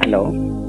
Hello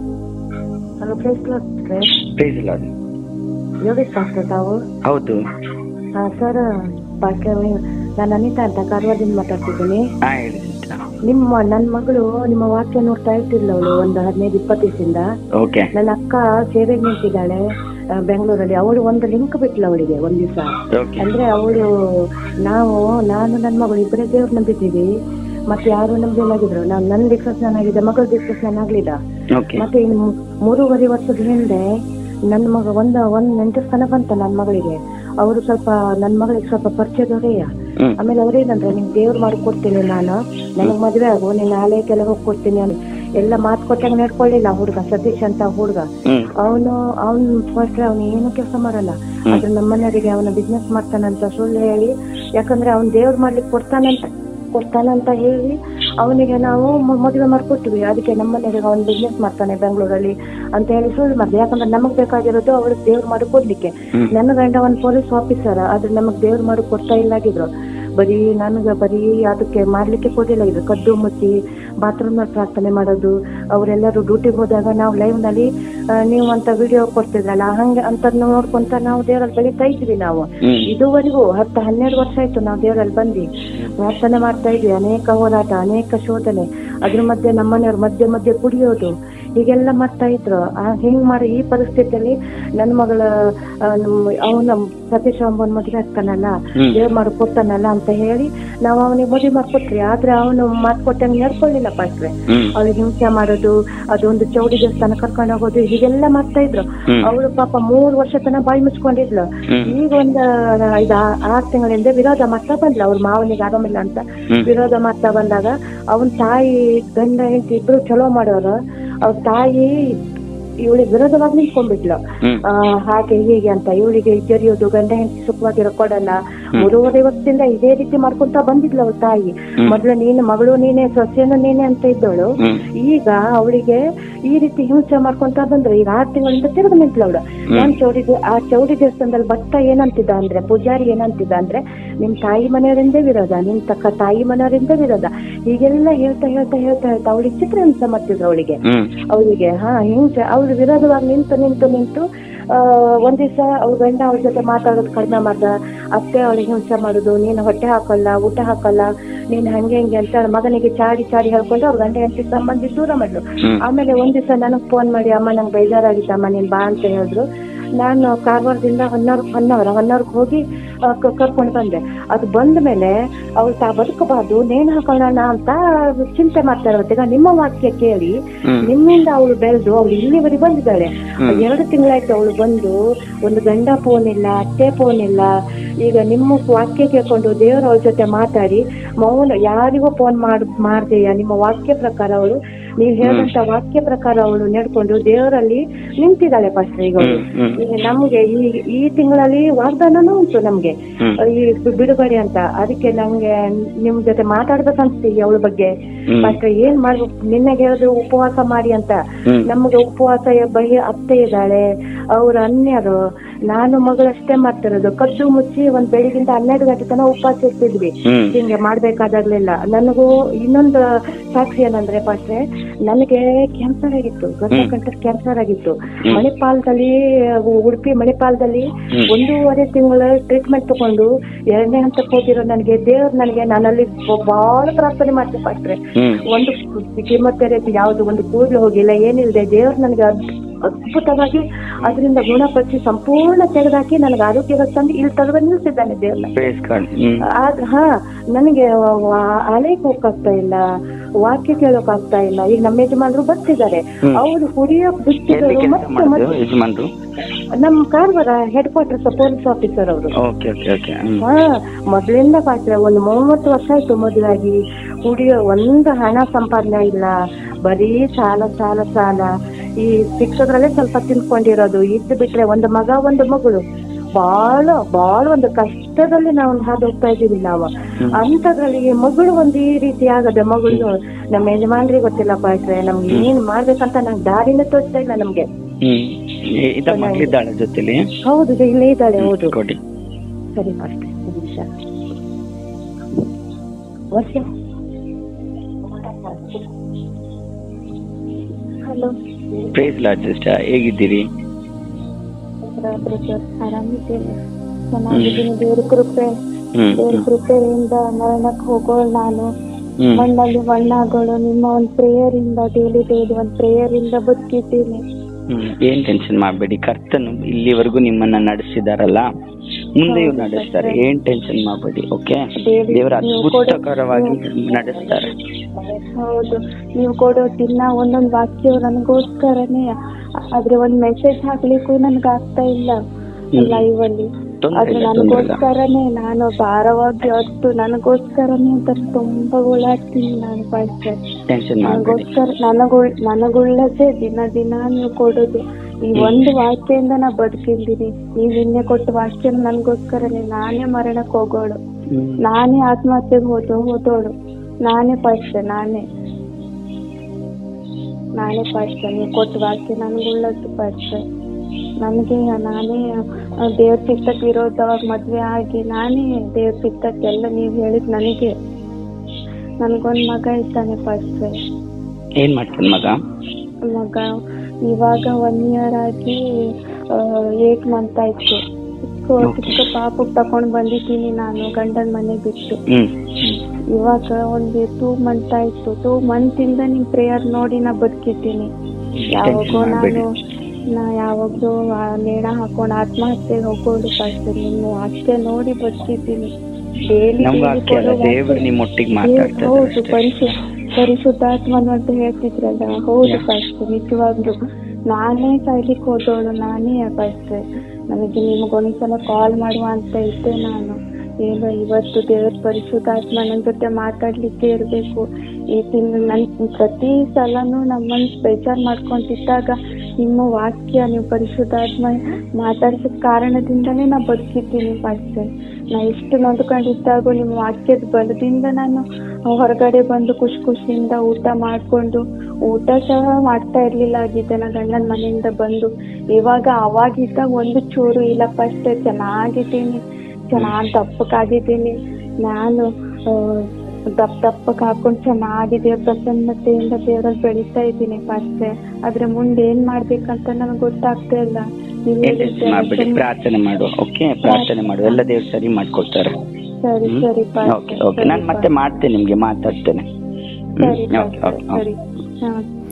hello place please ಇಲ್ಲ Yogesh doctor ತಾವು ಹೌದು ಹಾಂ ಸರ್ ಡಾಕ್ಟರ್ ನಾನು ಅನಿತಾ ಅಂತ ಕಾರವಾರದಿಂದ ಮಾತಾಡ್ತಿದ್ದೀನಿ ಹಾಂ ಹೇಳಿ ಸಿಸ್ಟರ್ ನಿಮ್ಮ ನನ್ನ ಮಗಳು ನಿಮ್ಮ ವಾಕ್ಯ ನೋಡ್ತಾ ಇರ್ತಿಲ್ಲ ಅವಳು ಒಂದು ಹದಿನೈದು ಇಪ್ಪತ್ತು ದಿವಸದಿಂದ ಓಕೆ ನನ್ನ ಅಕ್ಕ ಸೇವೆಗೆ ನಿಂತಿದ್ದಾಳೆ ಆ, ಬೆಂಗಳೂರಲ್ಲಿ ಅವಳು ಒಂದು ಲಿಂಕ್ ಬಿಟ್ಲು ಅವಳಿಗೆ ಒಂದು ದಿವಸ ಓಕೆ ಅಂದ್ರೆ ಅವಳು ನಾವು ನಾನು ನನ್ನ ಮಗಳು ಇಬ್ಬರೇ ದೇವ್ರು ನಂಬಿದ್ದೀವಿ ಮತ್ತೆ ಯಾರು ನಂಬಿಲ್ಲಾಗಿದ್ರು ನಾನು ನನ್ನ ಡಿಸ್ಕಷನ್ ಆಗಿದೆ ಮಗಳ ಡಿಸ್ಕಷನ್ ಆಗ್ಲಿಲ್ಲ ಓಕೆ ಮತ್ತೆ ಇನ್ನು ಮೂ- ಮೂರುವರೆ ವರ್ಷದ ಹಿಂದೆ ನನ್ನ ಮಗ ಒಂದು ಒಂದು ನೆಂಟಸ್ಥಾನ ಬಂತ ನನ್ನ ಮಗಳಿಗೆ ಅವರು ಸ್ವಲ್ಪ ನನ್ನ ಮಗಳಿಗೆ ಸ್ವಲ್ಪ ಪರಿಚಯದವರೇಯ ಹ್ಮ್ ಆಮೇಲೆ ಅವ್ರೇನಂದ್ರೆ ನಿಂಗೆ ದೇವ್ರು ಮಾಡಿ ಕೊಡ್ತೀನಿ ನಾನು ನನಗೆ ಮದುವೆ ಆಗು ನೀನು ಆಲಯಕ್ಕೆಲ್ಲ ಹೋಗಿ ಕೊಡ್ತೀನಿ ಅಂತ ಎಲ್ಲ ಮಾತು ಕೊಟ್ಟಾಗ ನಡ್ಕೊಳ್ಳಿಲ್ಲ ಹುಡುಗ ಸತೀಶ್ ಅಂತ ಹುಡುಗ ಹ್ಮ್ ಅವನು ಅವನು ಫಸ್ಟ್ ಅವನು ಏನು ಕೆಲಸ ಮಾಡಲ್ಲ ಆದ್ರೆ ನಮ್ಮನೆಯವರಿಗೆ ಅವನ ಬಿಸ್ನೆಸ್ ಮಾಡ್ತಾನಂತ ಸುಳ್ಳು ಹೇಳಿ ಯಾಕಂದ್ರೆ ಅವ್ನು ದೇವ್ರು ಮಾಡ್ಲಿಕ್ಕೆ ಕೊಡ್ತಾನಂತ ಕೊಡ್ತಾನಂತ ಹೇಳಿ ಅವನಿಗೆ ನಾವು ಮ- ಮದುವೆ ಮಾಡ್ಕೊಟ್ವಿ ಅದಕ್ಕೆ ನಮ್ಮನೆಯವರಿಗೆ ಅವನು ಬಿಸ್ನೆಸ್ ಮಾಡ್ತಾನೆ ಬೆಂಗಳೂರಲ್ಲಿ ಅಂತ ಹೇಳಿ ಸುಳ್ಳು ಮಾಡಿದೆ ಯಾಕಂದ್ರೆ ನಮಗ್ ಬೇಕಾಗಿರೋದು ಅವಳಿಗೆ ದೇವ್ರು ಮಾಡಿ ಕೊಡ್ಲಿಕ್ಕೆ ನನ್ನ ಗಂಡ ಒಂದು ಪೊಲೀಸ್ ಆಫೀಸರ್ ಆದ್ರೆ ನಮಗ್ ದೇವ್ರು ಮಾಡಿ ಕೊಡ್ತಾ ಇಲ್ಲಾಗಿದ್ರು ಬರೀ ನನಗೆ ಬರೀ ಅದಕ್ಕೆ ಮಾಡ್ಲಿಕ್ಕೆ ಕೊಡಿಲ್ಲ ಇದು ಕದ್ದು ಮುಚ್ಚಿ ಬಾತ್ರೂಮ್ ಪ್ರಾರ್ಥನೆ ಮಾಡೋದು ಅವರೆಲ್ಲರೂ ಡ್ಯೂಟಿಗೆ ಹೋದಾಗ ನಾವು ಲೈವ್ ನಲ್ಲಿ ಆ, ನೀವು ಅಂತ ವಿಡಿಯೋ ಕೊಡ್ತಿದ್ರಲ್ಲ ಹಂಗೆ ಅಂತ ನೋಡ್ಕೊಂತ ನಾವು ದೇವರಲ್ಲಿ ಬೆಳೀತಾ ಇದ್ವಿ ನಾವು ಹ್ಮ್ ಇದುವರೆಗೂ ಹತ್ತು ಹನ್ನೆರಡು ವರ್ಷ ಆಯ್ತು ನಾವು ದೇವರಲ್ಲಿ ಬಂದು ಪ್ರಾರ್ಥನೆ ಮಾಡ್ತಾ ಇದ್ವಿ ಅನೇಕ ಹೋರಾಟ ಅನೇಕ ಶೋಧನೆ ಅದ್ರ ಮಧ್ಯೆ ನಮ್ಮನೆಯವ್ರ ಮಧ್ಯೆ ಮಧ್ಯೆ ಕುಡಿಯೋದು ಹೀಗೆಲ್ಲ ಮಾಡ್ತಾ ಇದ್ರು ಆ, ಹಿಂಗ್ ಮಾಡಿ ಈ ಪರಿಸ್ಥಿತಿಯಲ್ಲಿ ನನ್ನ ಮಗಳ ಅವನ ಸತೀಶ್ ಅಂಬನ್ ಮದುವೆ ಆಗ್ತಾನಲ್ಲ ಹ್ಮ್. ದೇವ್ರು ಮಾಡಿ ಕೊಡ್ತಾನಲ್ಲ ಅಂತ ಹೇಳಿ ನಾವು ಅವನಿಗೆ ಮದುವೆ ಮಾಡ್ಕೊಟ್ರಿ ಆದ್ರೆ ಅವನು ಮಾತು ಕೊಟ್ಟಂಗೆ ನಡ್ಕೊಳ್ಳಿಲ್ಲ ಪಾಸ್ಟ್ರೆ ಹ್ಮ್ ಅವಳಿಗೆ ಹಿಂಸೆ ಮಾಡೋದು ಅದೊಂದು ಚೌಡಿ ದೇವಸ್ಥಾನ ಕರ್ಕೊಂಡು ಹೋಗೋದು ಹೀಗೆಲ್ಲ ಮಾಡ್ತಾ ಇದ್ರು ಹ್ಮ್. ಅವಳು ಪಾಪ ಮೂರು ವರ್ಷ ತನಕ ಬಾಯಿ ಮುಚ್ಕೊಂಡಿದ್ಲು ಹ್ಮ್. ಈಗ ಒಂದು ಐದು ಆರು ತಿಂಗಳಿಂದ ವಿರೋಧ ಮಾಡ್ತಾ ಬಂದ್ಲು ಅವ್ರ ಮಾವನಿಗೆ ಆರಾಮಿಲ್ಲ ಅಂತ ಹ್ಮ್. ವಿರೋಧ ಮಾಡ್ತಾ ಬಂದಾಗ ಅವನ್ ತಾಯಿ ಗಂಡ ಹೆಂಡತಿ ಇಬ್ರು ಚಲೋ ಮಾಡೋರು ಅವ್ರ ತಾಯಿ ಇವಳಿಗೆ ವಿರೋಧವಾಗಿ ನಿಂತ್ಕೊಂಡ್ಬಿಟ್ಲು ಹ್ಮ್. ಆ, ಹಾಗೆ ಹೀಗೆ ಅಂತ ಇವಳಿಗೆ ಜರಿಯೋದು ಗಂಡ ಹೆಂಡತಿ ಸುಖವಾಗಿರೋ ಕೊಡಲ್ಲ ಮೂರುವರೆ ವರ್ಷದಿಂದ ಇದೇ ರೀತಿ ಮಾಡ್ಕೊಂತ ಬಂದಿದ್ಲು ಅವ್ರ ತಾಯಿ ಮೊದ್ಲು ನೀನು ಮಗಳು ನೀನೆ ಸೊಸೆನು ನೀನೆ ಅಂತ ಇದ್ದವಳು ಹ್ಮ್. ಈಗ ಅವಳಿಗೆ ಈ ರೀತಿ ಹಿಂಸೆ ಮಾಡ್ಕೊಂತ ಬಂದ್ರು ಈಗ ಆರು ತಿಂಗಳಿಂದ ತಿರುಗಿ ನಿಂತ್ಲು ಅವಳು ನಾನ್ ಚೌಡಿ ದೇ- ಆ ಚೌಡಿ ದೇವಸ್ಥಾನದಲ್ಲಿ ಭಕ್ತ ಏನಂತಿದ್ದ ಅಂದ್ರೆ ಪೂಜಾರಿ ಏನಂತಿದ್ದ ಅಂದ್ರೆ ನಿಮ್ ತಾಯಿ ಮನೆಯವರಿಂದ ವಿರೋಧ ನಿಮ್ ತಕ್ಕ ತಾಯಿ ಮನೆಯವರಿಂದ ವಿರೋಧ ಹೀಗೆಲ್ಲ ಹೇಳ್ತಾ ಹೇಳ್ತಾ ಹೇಳ್ತಾ ಹೇಳ್ತಾ ಅವಳಿಗೆ ಚಿತ್ರ ಹಿಂಸೆ ಮಾಡ್ತಿದ್ರು ಅವಳಿಗೆ ಹ್ಮ್ ಅವಳಿಗೆ ಹಾ ಹಿಂಸೆ ಅವಳು ವಿರೋಧವಾಗಿ ನಿಂತು ನಿಂತು ನಿಂತು ಆ, ಒಂದ್ ದಿವಸ ಅವ್ರ ಗಂಡ ಅವ್ರ ಜೊತೆ ಮಾತಾಡೋದು ಕಡಿಮೆ ಮಾಡ್ದ ಅತ್ತೆ ಅವಳಿಗೆ ಹಿಂಸೆ ಮಾಡುದು ನೀನು ಹೊಟ್ಟೆ ಹಾಕಲ್ಲ ಊಟ ಹಾಕಲ್ಲ ನೀನ್ ಹಂಗೆ ಹಿಂಗೆ ಅಂತ ಮಗನಿಗೆ ಚಾಡಿ ಚಾಡಿ ಹೇಳ್ಕೊಂಡು ಅವ್ರ ಗಂಡ ಹೆಂಡತಿ ಸಂಬಂಧಿ ದೂರ ಮಾಡ್ಲು ಹ್ಮ್. ಆಮೇಲೆ ಒಂದ್ ದಿವಸ ನನಗ್ ಫೋನ್ ಮಾಡಿ ಅಮ್ಮ ನಂಗೆ ಬೇಜಾರಾಗಿತ್ತಮ್ಮ ನೀನ್ ಬಾ ಅಂತ ಹೇಳಿದ್ರು ನಾನು ಕಾರವಾರದಿಂದ ಹೊನ್ನಾರ್ ಹೊನ್ನಾವರ ಹೊನ್ನಾರ್ಗೆ ಹೋಗಿ ಆ, ಕ- ಕರ್ಕೊಂಡ್ ಬಂದೆ ಅದು ಬಂದ ಮೇಲೆ ಅವಳು ತಾ ಬದುಕಬಾರ್ದು ನೇಣು ಹಾಕೊಳ್ಳೋಣ ಅಂತ ಚಿಂತೆ ಮಾಡ್ತಾ ಇರೋತ್ತೀಗ ನಿಮ್ಮ ವಾಕ್ಯ ಕೇಳಿ ಹ್ಮ್. ನಿಮ್ಮಿಂದ ಅವಳು ಬೆಳೆದು ಅವಳು ಇಲ್ಲಿವರೆಗೆ ಬಂದಿದ್ದಾಳೆ ಎರಡು ತಿಂಗಳಾಯ್ತು ಅವಳು ಬಂದು ಒಂದು ಗಂಡ ಫೋನ್ ಇಲ್ಲ ಅತ್ತೆ ಫೋನ್ ಇಲ್ಲ ಈಗ ನಿಮ್ಮ ವಾಕ್ಯ ಕೇಳ್ಕೊಂಡು ದೇವರ ಅವಳ ಜೊತೆ ಮಾತಾಡಿ ಮೌನ ಯಾರಿಗೂ ಫೋನ್ ಮಾಡ್ ಮಾಡ್ದೆಯ ನಿಮ್ಮ ವಾಕ್ಯ ಪ್ರಕಾರ ಅವಳು ನೀವು ಹೇಳಿದಂತ ವಾಕ್ಯ ಪ್ರಕಾರ ಅವಳು ನಡ್ಕೊಂಡು ದೇವರಲ್ಲಿ ನಿಂತಿದ್ದಾಳೆ ಫಸ್ಟ್ ಈಗ ಅವಳು ಹ್ಮ್. ಈಗ ನಮ್ಗೆ ಈ ಈ ತಿಂಗಳಲ್ಲಿ ವಾಗ್ದಾನನೂ ಉಂಟು ನಮ್ಗೆ ಹ್ಮ್. ಈ ಬಿಡುಗಡೆ ಅಂತ ಅದಕ್ಕೆ ನಂಗೆ ನಿಮ್ ಜೊತೆ ಮಾತಾಡ್ಬೇಕು ಅನ್ಸ್ತೀವಿ ಅವಳ ಬಗ್ಗೆ ಹ್ಮ್. ಮತ್ತೆ ಏನ್ ಮಾಡ್ಬೇಕು ನಿನ್ನೆಗೆ ಹೇಳಿದ್ರು ಉಪವಾಸ ಮಾಡಿ ಅಂತ ಹ್ಮ್. ನಮ್ಗೆ ಉಪವಾಸ ಬಹಿ ಅತ್ತೆ ಇದ್ದಾಳೆ ಅವ್ರ ಅನ್ಯರು ನಾನು ಮಗಳಷ್ಟೇ ಮಾಡ್ತಿರೋದು ಕದ್ದು ಮುಚ್ಚಿ ಒಂದ್ ಬೆಳಿಗಿಂದ ಹನ್ನೆರಡು ಗಂಟೆ ತನಕ ಉಪವಾಸ ಇರ್ತಿದ್ವಿ ಹ್ಮ್. ಹಿಂಗೆ ಮಾಡ್ಬೇಕಾದಾಗ್ಲಿಲ್ಲ ನನಗೂ ಇನ್ನೊಂದು ಸಾಕ್ಷಿ ಏನಂದ್ರೆ ಪಾಸ್ಟ್ರೆ ನನಗೆ ಕ್ಯಾನ್ಸರ್ ಆಗಿತ್ತು ಗರ್ಭಕಂಠ ಕ್ಯಾನ್ಸರ್ ಆಗಿತ್ತು ಮಣಿಪಾಲದಲ್ಲಿ ಉಡುಪಿ ಮಣಿಪಾಲದಲ್ಲಿ ಒಂದೂವರೆ ತಿಂಗಳ ಟ್ರೀಟ್ಮೆಂಟ್ ತಗೊಂಡು ಎರಡನೇ ಹಂತಕ್ಕೆ ಹೋಗಿರೋ ನನಗೆ ದೇವ್ರು ನನಗೆ ನಾನಲ್ಲಿ ಬಹಳ ಪ್ರಾರ್ಥನೆ ಮಾಡ್ತೀನಿ ಪಾಸ್ಟ್ರೆ ಹ್ಮ್. ಒಂದು ಕಿಮೊಥೆರಪಿ ಯಾವುದು ಒಂದು ಕೂದಲು ಹೋಗಿಲ್ಲ ಏನಿಲ್ಲದೆ ದೇವ್ರು ನನಗೆ ಅದ್- ಅದ್ಭುತವಾಗಿ ಅದರಿಂದ ಗುಣಪಡಿಸಿ ಸಂಪೂರ್ಣ ತೆಗೆದಾಕಿ ನನಗೆ ಆರೋಗ್ಯ ತಂದು ಇಲ್ಲಿ ತರುವ ನಿಲ್ಲಿಸಿದ್ದಾನೆ ದೇವ್ರನ್ನ Praise God. ಹ್ಮ್. ಆದ್ರೆ ಹಾ ನನಗೆ ಅಲೆಗೆ ಹೋಗಕ್ಕಾಗ್ತಾ ಇಲ್ಲ ವಾಕ್ಯ ಕೇಳೋಕ್ ಆಗ್ತಾ ಇಲ್ಲ ಈಗ ನಮ್ಮ ಯಜಮಾನ್ರು ಬರ್ತಿದ್ದಾರೆ ಅವ್ರು ಕುಡಿಯೋಕ್ ಎಲ್ಲಿ ಬಿಟ್ಟಿದ್ರು ಕೆಲಸ ಮತ್ತೆ ಮಾಡೋದು ಮತ್ತೆ ಯಜಮಾನ್ರು ನಮ್ Karwar head quarters police officer ಅವರು ಓಕೆ ಓಕೆ ಓಕೆ ಹ್ಮ್ ಹಾ ಮೊದ್ಲಿಂದ ಪಾತ್ರ ಒಂದು ಮೂವತ್ತು ವರ್ಷ ಆಯ್ತು ಮದುವೆಯಾಗಿ ಕುಡಿಯೋ ಒಂದು ಹಣ ಸಂಪಾದನೆ ಇಲ್ಲ ಬರೀ ಸಾಲ ಸಾಲ ಸಾಲ ಈ ಸಿಕ್ಸೋದ್ರಲ್ಲೇ ಸ್ವಲ್ಪ ತಿನ್ಕೊಂಡಿರೋದು ಇದ್ದು ಬಿಟ್ರೆ ಒಂದು ಮಗ ಒಂದು ಮಗಳು ಬಹಳ ಬಹಳ ಒಂದು ಕಷ್ಟದಲ್ಲಿ ನಾವು ಹಾದು ಹೋಗ್ತಾ ಇದೀವಿ ನಾವು ಅಂತದ್ರಲ್ಲಿ ಈ ಮಗಳು ಒಂದು ಈ ರೀತಿ ಆಗದೆ ಮಗಳು ನಮ್ಮ ಯಜಮಾನ್ರಿಗೆ ಗೊತ್ತಿಲ್ಲ ಪಾಟ್ರೆ ನಮ್ಗೆ ಏನ್ ಮಾಡ್ಬೇಕಂತ ನಂಗೆ ದಾರಿನೇ ತೋರಿಸ್ತಾ ಇಲ್ಲ ನಮ್ಗೆ ಹ್ಮ್ ಇ- ಇದ ಮಗಳಿದ್ದಾಳೆ ಜೊತೆಲಿ ಹೌದು ಇದು ಇಲ್ಲೇ ಇದ್ದಾಳೆ ಹೌದು ಕೊಡಿ ಸರಿ ಪಾಟ್ರೆ ಒಂದು ನಿಮಿಷ ವರ್ಷ ಹಲೋ ಪ್ರೇಸ್ ಲಾರ್ಡ್ ಸಿಸ್ಟರ್ ಹೇಗಿದ್ದೀರಿ ಬ್ರದರ್ ಆರಾಮಿದ್ದೀನಿ ಚೆನ್ನಾಗಿದ್ದೀನಿ ದೇವ್ರ ಕೃಪೆ ಹ್ಮ್ ದೇವ್ರ ಕೃಪೆಯಿಂದ ಮರಣಕ್ಕೆ ಹೋಗೋಳು ನಾನು ಹ್ಮ್ ಮಣ್ಣಲ್ಲಿ ಮಣ್ಣಾಗೋಳು ನಿಮ್ಮ ಒಂದು ಪ್ರೇಯರ್ ಇಂದ ಡೈಲಿ ಡೈಲಿ ಒಂದು ಪ್ರೇಯರ್ ಇಂದ ಬದುಕಿದ್ದೀನಿ ಹ್ಮ್ ಏನ್ ಟೆನ್ಷನ್ ಮಾಡಬೇಡಿ ಕರ್ತನು ಇಲ್ಲಿವರೆಗೂ ನಿಮ್ಮನ್ನ ನಡೆಸಿದಾರಲ್ಲ ಮುಂದೆಯೂ ನಡೆಸ್ತಾರೆ ಏನ್ ಟೆನ್ಷನ್ ಮಾಡಬೇಡಿ ಓಕೆ Daily ದೇವರ ನೀವು ಕೊಡೋ- ಅದ್ಭುತಕರವಾಗಿ ನಡೆಸ್ತಾರೆ ಹೌದು ನೀವು ಕೊಡೋ ದಿನ ಒಂದೊಂದು ವಾಕ್ಯ ನನಗೋಸ್ಕರನೇ ಆದ್ರೆ ಒಂದ್ ಮೆಸೇಜ್ ಹಾಕ್ಲಿಕ್ಕೂ ನನ್ಗೆ ಆಗ್ತಾ ಇಲ್ಲ ಹ್ಮ್. ಲೈವ್ ಅಲ್ಲಿ ತೊಂದ್ರೆ ಆದ್ರೆ ಇಲ್ಲ ತೊಂದ್ರೆ ಇಲ್ಲ ನನಗೋಸ್ಕರನೇ ನಾನು ಭಾರವಾಗಿ ಹೊತ್ತು ನನಗೋಸ್ಕರನೇ ಅಂತ ತುಂಬಾ ಓಡಾಡ್ತೀನಿ ನಾನು ಪಾಯ್ಸ್ರೆ ಟೆನ್ಷನ್ ಮಾಡಬೇಡಿ ನನಗೋಸ್ಕರ ನನಗುಳ್ ನನಗುಳ್ಳದೆ ದಿನ ದಿನ ನೀವು ಕೊಡೋದು ಈ ಒಂದು ವಾಕ್ಯದಿಂದ ನಾ ಬದುಕಿದ್ದೀನಿ ನೀವು ನಿನ್ನೆ ಕೊಟ್ಟ ವಾಕ್ಯ ನನಗೋಸ್ಕರನೇ ನಾನೇ ಮರಣಕ್ಕೆ ಹೋಗೋಳು ಹ್ಮ್ ನಾನೇ ಆತ್ಮಹತ್ಯೆಗೆ ಹೋದ ಹೋದೋಳು ನಾನೇ ಪಾಯ್ಸ್ರೆ ನಾನೇ ನಾನೇ ಪಾಯ್ಸ್ರೆ ನೀವು ಕೊಟ್ಟ ವಾಕ್ಯ ನನಗುಳ್ಳದ್ದು ಪಾಯ್ಸ್ರೆ ನನಗೆ ನಾನೇ ಆ, ದೇವ್ರ ಚಿತ್ತಕ್ಕೆ ವಿರೋಧವಾಗಿ ಮದ್ವೆ ಆಗಿ ನಾನೇ ದೇವ್ರ ಚಿತ್ತಕ್ಕೆಲ್ಲ ನೀವು ಹೇಳಿದ್ ನನಗೆ ನನಗೊಂದ್ ಮಗ ಇದ್ದಾನೆ ಪಾಯ್ಸ್ರೆ ಏನ್ ಮಾಡ್ತಾನೆ ಮಗ ಮಗ ಇವಾಗ ಒನ್ ಇಯರ್ ಆಗಿ ಏಟ್ ಮಂತ್ ಆಯ್ತು ಚಿಕ್ಕ ಚಿಕ್ಕ ಪಾಪು ತಕೊಂಡ್ ಬಂದಿದ್ದೀನಿ ನಾನು ಗಂಡನ ಮನೆ ಬಿಟ್ಟು ಹ್ಮ್ ಇವಾಗ ಒಂದು ಟೂ ಮಂತ್ ಆಯ್ತು ಟೂ ಮಂತ್ ಇಂದ ನಿಮ್ ಪ್ರೇಯರ್ ನೋಡಿ ನಾ ಬದುಕಿದ್ದೀನಿ ಯಾವಾಗೋ ಟೆನ್ಷನ್ ಮಾಡಬೇಡಿ ನಾನು ನಾ ಯಾವಾಗ್ಲೂ ಆ ನೇಣ ಹಾಕೊಂಡು ಆತ್ಮಹತ್ಯೆಗೆ ಹೋಗೋದು ಫಸ್ಟ್ ನಿಮ್ಮ ಅಷ್ಟೇ ನೋಡಿ ಬದುಕಿದ್ದೀನಿ ಡೈಲಿ ನಮ್ ವಾಕ್ಯ ಅಲ್ಲ ದೇವರು ನಿಮ್ಮ ಒಟ್ಟಿಗೆ ಮಾತಾಡ್ತಾ ಇದ್ದಾರೆ ಹೌದು ಅಷ್ಟೇ. ಪರಿಶು ಪರಿಶುದ್ಧಾತ್ಮನು ಅಂತ ಹೇಳ್ತಿದ್ರಲ್ಲ ಹೌದು Yeah. ಫಸ್ಟ್ ನಿಜವಾಗ್ಲು ನಾನೇ ಸಾಯ್ಲಿಕ್ಕೆ ಹೋದವಳು ನಾನೇ ಫಸ್ಟ್ ನನಗೆ ನಿಮ್ಗೊಂದ್ಸಲ ಕಾಲ್ ಮಾಡುವ ಅಂತ ಇದ್ದೆ ನಾನು ಏನೋ ಇವತ್ತು ದೇವ್ರ ಪರಿಶುದ್ಧಾತ್ಮ ನನ್ನ ಜೊತೆ ಮಾತಾಡ್ಲಿಕ್ಕೆ ಇರ್ಬೇಕು ಈ ತಿಂಗಳು ನನ್ ಪ್ರತಿ ಸಲನೂ ನಮ್ಮನ್ನ ಬೇಜಾರ್ ಮಾಡ್ಕೊಂತಿದ್ದಾಗ ನಿಮ್ಮ ವಾಕ್ಯ ನೀವು ಪರಿಶುದ್ಧಾತ್ಮ ಮಾತಾಡ್ಸಿದ ಕಾರಣದಿಂದನೇ ನಾ ಬದುಕಿದ್ದೀನಿ ಫಸ್ಟ್ ನಾ ಎಷ್ಟು ನೊಂದ್ಕೊಂಡಿದ್ದಾಗೂ ನಿಮ್ಮ ವಾಕ್ಯದ ಬಲದಿಂದ ನಾನು ಹೊರಗಡೆ ಬಂದು ಖುಷಿ ಖುಷಿಯಿಂದ ಊಟ ಮಾಡ್ಕೊಂಡು ಊಟ ಸಹ ಮಾಡ್ತಾ ಇರ್ಲಿಲ್ಲ ಆಗಿದ್ದೆ ನಾ ಗಂಡನ ಮನೆಯಿಂದ ಬಂದು ಇವಾಗ ಅವಾಗಿದ್ದಾಗ ಒಂದು ಚೂರು ಇಲ್ಲ ಫಸ್ಟ್ ಚೆನ್ನಾಗಿದ್ದೀನಿ ಚೆನ್ನಾಗಿ ದಪ್ಪಕ್ಕಾಗಿದ್ದೀನಿ ನಾನು ಆ, ದಪ್ಪ ದಪ್ಪಕ್ಕೆ ಹಾಕೊಂಡು ಚೆನ್ನಾಗಿ ದೇವ್ರ ಪ್ರಸನ್ನತೆಯಿಂದ ದೇವರಲ್ಲಿ ಬೆಳೀತಾ ಇದ್ದೀನಿ ಫಸ್ಟ್ ಆದ್ರೆ ಮುಂದೆ ಏನ್ ಮಾಡ್ಬೇಕಂತ ನನಗೆ ಗೊತ್ತಾಗ್ತಾ ಇಲ್ಲ ನೀವ್ ಏನ್ ಟೆನ್ಷನ್ ಹೇಳಿದ್ದೆ ಮಾಡಬೇಡಿ ಸುಮ್ನೆ- ಪ್ರಾರ್ಥನೆ ಮಾಡು ಓಕೆ ಪ್ರಾರ್ಥನೆ ಮಾಡು ಎಲ್ಲ ದೇವ್ರು ಸರಿ ಮಾಡ್ಕೊಡ್ತಾರೆ ಸರಿ ಸರಿ ಪಾಸ್ಟರ್, ಓಕೆ ಓಕೆ ಸರಿ ನಾನು ಮತ್ತೆ ಮಾಡ್ತೇನೆ ನಿಮ್ಗೆ ಮಾತಾಡ್ತೇನೆ ಸರಿ ಓಕೆ ಪಾಸ್ಟರ್, ಓಕೆ ಸರಿ ಹಾ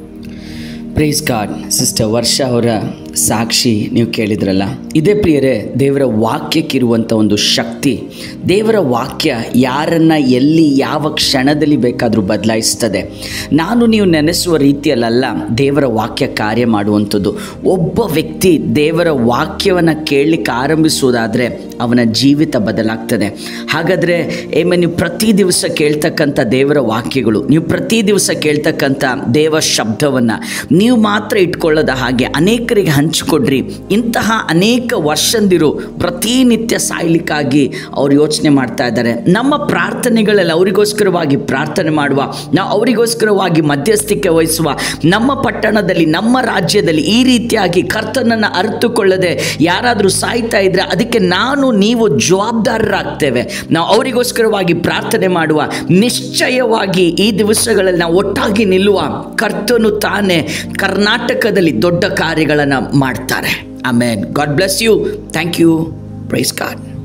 ಪ್ರೈಸ್ ಗಾಡ್ ಸಿಸ್ಟರ್ ವರ್ಷ ಅವರ ಸಾಕ್ಷಿ ನೀವು ಕೇಳಿದ್ರಲ್ಲ ಇದೇ ಪ್ರಿಯರೇ ದೇವರ ವಾಕ್ಯಕ್ಕಿರುವಂಥ ಒಂದು ಶಕ್ತಿ ದೇವರ ವಾಕ್ಯ ಯಾರನ್ನು ಎಲ್ಲಿ ಯಾವ ಕ್ಷಣದಲ್ಲಿ ಬೇಕಾದರೂ ಬದಲಾಯಿಸ್ತದೆ ನಾನು ನೀವು ನೆನೆಸುವ ರೀತಿಯಲ್ಲ ದೇವರ ವಾಕ್ಯ ಕಾರ್ಯ ಮಾಡುವಂಥದ್ದು ಒಬ್ಬ ವ್ಯಕ್ತಿ ದೇವರ ವಾಕ್ಯವನ್ನು ಕೇಳಲಿಕ್ಕೆ ಆರಂಭಿಸುವುದಾದರೆ ಅವನ ಜೀವಿತ ಬದಲಾಗ್ತದೆ ಹಾಗಾದರೆ ಏಮೆ ನೀವು ಪ್ರತಿ ದಿವಸ ಕೇಳ್ತಕ್ಕಂಥ ದೇವರ ವಾಕ್ಯಗಳು ನೀವು ಪ್ರತಿ ದಿವಸ ಕೇಳ್ತಕ್ಕಂಥ ದೇವ ಶಬ್ದವನ್ನು ನೀವು ಮಾತ್ರ ಇಟ್ಕೊಳ್ಳೋದ ಹಾಗೆ ಅನೇಕರಿಗೆ ಹಂಚಿಕೊಡ್ರಿ ಇಂತಹ ಅನೇಕ ವರ್ಷಂದಿರು ಪ್ರತಿನಿತ್ಯ ಸಾಯ್ಲಿಕ್ಕಾಗಿ ಅವ್ರು ಯೋಚನೆ ಮಾಡ್ತಾ ಇದ್ದಾರೆ ನಮ್ಮ ಪ್ರಾರ್ಥನೆಗಳಲ್ಲಿ ಅವರಿಗೋಸ್ಕರವಾಗಿ ಪ್ರಾರ್ಥನೆ ಮಾಡುವ ನಾವು ಅವರಿಗೋಸ್ಕರವಾಗಿ ಮಧ್ಯಸ್ಥಿಕೆ ವಹಿಸುವ ನಮ್ಮ ಪಟ್ಟಣದಲ್ಲಿ ನಮ್ಮ ರಾಜ್ಯದಲ್ಲಿ ಈ ರೀತಿಯಾಗಿ ಕರ್ತನನ್ನು ಅರಿತುಕೊಳ್ಳದೆ ಯಾರಾದರೂ ಸಾಯ್ತಾ ಇದ್ರೆ ಅದಕ್ಕೆ ನಾನು ನೀವು ಜವಾಬ್ದಾರರಾಗ್ತೇವೆ ನಾವು ಅವರಿಗೋಸ್ಕರವಾಗಿ ಪ್ರಾರ್ಥನೆ ಮಾಡುವ ನಿಶ್ಚಯವಾಗಿ ಈ ದಿವಸಗಳಲ್ಲಿ ನಾವು ಒಟ್ಟಾಗಿ ನಿಲ್ಲುವ ಕರ್ತನು ತಾನೇ ಕರ್ನಾಟಕದಲ್ಲಿ ದೊಡ್ಡ ಕಾರ್ಯಗಳನ್ನು ಮಾಡ್ತಾರೆ amen God bless you thank you praise god